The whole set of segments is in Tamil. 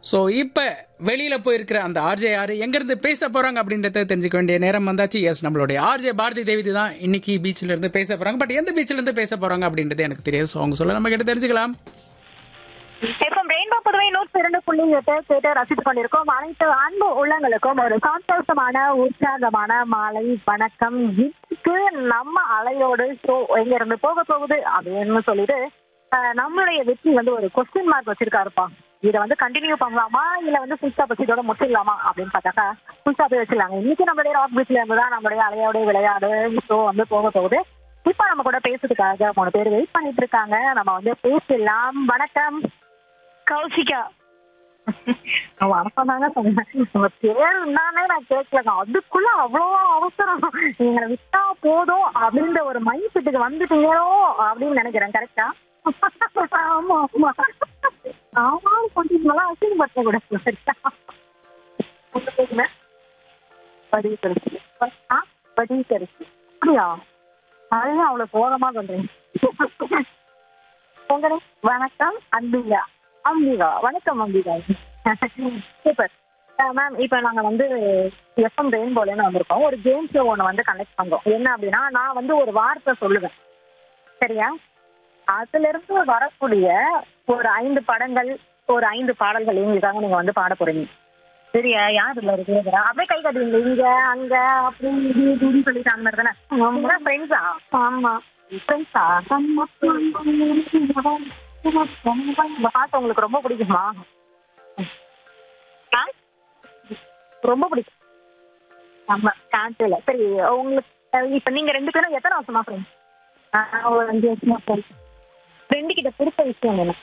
ஸோ இப்போ வெளியில போயிருக்கிற அந்த ஆர்ஜே யாரு எங்கிருந்து பேச போறாங்க அப்படின்றத தெரிஞ்சுக்க வேண்டிய நேரம் வந்தாச்சு எஸ் நம்மளுடைய ஆர்ஜே பாரதி தேவி தான் இன்னைக்கு பீச்ல இருந்து பேச போறாங்க பட் எந்த பீச்ல இருந்து பேச போறாங்க அப்படின்றது எனக்கு தெரியாது ஸோ அவங்க சொல்ல நம்ம கிட்ட தெரிஞ்சுக்கலாம் எஃப்எம் ரெயின்போ புதுவை நூற்றி இரண்டு புள்ளி எட்டு கேட்டு ரசித்துக் கொண்டிருக்கோம் அனைத்து அன்பு உள்ளங்களுக்கும் ஒரு சந்தோஷமான உற்சாகமான மாலை வணக்கம் இதுக்கு நம்ம அலையோடு ஷோ எங்க இருந்து போக போகுது அப்படின்னு சொல்லிட்டு அஹ், நம்மளுடைய வெற்றி வந்து ஒரு கொஸ்டின் மார்க் வச்சிருக்காருப்பா இதை வந்து கண்டினியூ பண்ணலாமா இல்ல வந்து ஃபுல் ஸ்டாப் வச்சு இதோட முடிச்சிடலாமா அப்படின்னு பார்த்தாக்கா ஃபுல் ஸ்டாப் வச்சிடலாங்க இன்னைக்கு நம்மளுடைய ராக் பீச்ல இருந்து தான் நம்மளுடைய அலையோட விளையாடு ஷோ வந்து போக போகுது இப்ப நம்ம கூட பேசுறதுக்காக மூணு பேர் வெயிட் பண்ணிட்டு இருக்காங்க நம்ம வந்து பேசலாம் வணக்கம் கௌசிகா வணக்கம் தாங்க சொன்னேன் உங்க பேர் என்னன்னே நான் கேட்கலங்க அதுக்குள்ள அவ்வளோ அவசரம் எங்களை விட்டா போதும் அப்படின்ற ஒரு மைண்ட் செட்டுக்கு வந்துட்டீங்களோ அப்படின்னு நினைக்கிறேன் கரெக்டா ஆமா ஆமா ஆமா கொஞ்சம் நல்லா அசிங்கப்படுத்த கூட சரியா உங்க பேர் என்ன? வடிவக்கரிசி ஆ வடிவக்கரிசி அப்படியா அதுதான் அவ்வளவு சோகமா பண்றீங்க உங்க name? வணக்கம் அம்பிகா அம்பிகா வணக்கம் அம்பிகா சூப்பர் மேம் இப்போ நாங்க வந்து எஃப்எம் ரெயின்போலேருந்து வந்திருக்கோம் ஒரு கேம் ஷோ ஒன்று வந்து கனெக்ட் பண்றோம் என்ன அப்படின்னா நான் வந்து ஒரு வார்த்தை சொல்லுவேன் சரியா அதுல இருந்து வரக்கூடிய ஒரு ஐந்து படங்கள் ஒரு ஐந்து பாடல்கள் எங்களுக்காக நீங்க வந்து பாட போறீங்க சரியா யார் இல்ல இருக்கு அப்படியே கை காட்டுவீங்க இங்க அங்க அப்படி இது இதுன்னு சொல்லிட்டு அந்த மாதிரி தானே ஃப்ரெண்ட்ஸா ஆமா ஃப்ரெண்ட்ஸா இந்த பாட்டு உங்களுக்கு ரொம்ப பிடிக்குமா ஆ? ரொம்ப பிடிக்கும் ஆமா காட்டுல சரி உங்களுக்கு அஹ் இப்ப நீங்க ரெண்டு பேரும் எத்தனை வருஷமா ஃப்ரெண்ட்ஸ் ஒரு அஞ்சு வருஷமா ஃப்ரெண்ட்ஸ் ஃப்ரெண்டு கிட்ட பிடிச்ச விஷயம் என்ன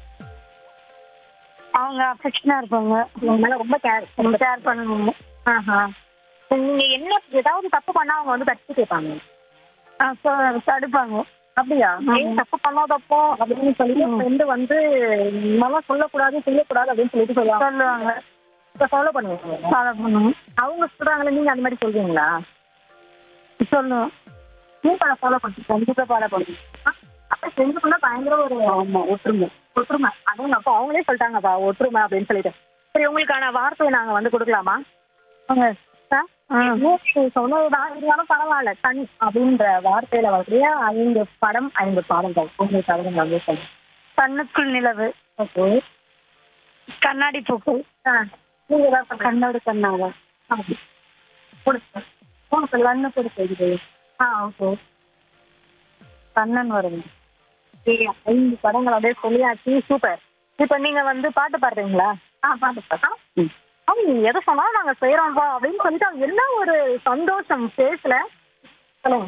அவங்க அஃபெக்ஷனா இருப்பாங்க உங்க மேல ரொம்ப கேர் ரொம்ப கேர் பண்ணுவாங்க ஆஹா நீங்க என்ன ஏதாவது தப்பு பண்ணா அவங்க வந்து தட்டி கேட்பாங்க தடுப்பாங்க அப்படியா ஏன் தப்பு பண்ணாதப்போ அப்படின்னு சொல்லி ஃப்ரெண்டு வந்து நல்லா சொல்லக்கூடாது செய்யக்கூடாது அப்படின்னு சொல்லிட்டு சொல்லுவாங்க சொல்லுவாங்க ஃபாலோ பண்ணுவாங்க ஃபாலோ பண்ணுவோம் அவங்க சொல்றாங்களே நீங்க அந்த மாதிரி சொல்றீங்களா சொல்லுவோம் நீங்க ஃபாலோ பண்ணுங்க கண்டிப்பா ஃபாலோ பண்ணுங்க அப்ப ஃப்ரெண்டுக்குள்ள பயங்கர ஒரு ஆமா ஒற்றுமை ஒற்றுமை அதுவும் அப்போ அவங்களே சொல்லிட்டாங்கப்பா ஒற்றுமை அப்படின்னு சொல்லிட்டு சரி உங்களுக்கான வார்த்தையை நாங்க வந்து கொடுக்கலாமா சொன்னதுதான் இருந்தாலும் பரவாயில்ல கண் அப்படின்ற வார்த்தையில வரக்கூடிய ஐந்து படம் ஐந்து பாடல்கள் உங்களுக்காக நீங்க வந்து சொல்லுங்க கண்ணுக்குள் நிலவு ஓகே கண்ணாடி பூக்கள் நீங்க ஏதாவது கண்ணோடு கண்ணாக கொடுத்து உங்களுக்கு கண்ணு கொடுத்து ஆ ஓகே கண்ணன் வருங்க சரி, ஐந்து படங்கள் அப்படியே சொல்லியாச்சு சூப்பர் இப்ப நீங்க வந்து பாட்டு பாடுறீங்களா ஆ பாட்டு பாட்டா அவங்க எதை சொன்னாலும் நாங்க செய்யறோம்ப்பா அப்படின்னு சொல்லிட்டு அவங்க என்ன ஒரு சந்தோஷம் பேசல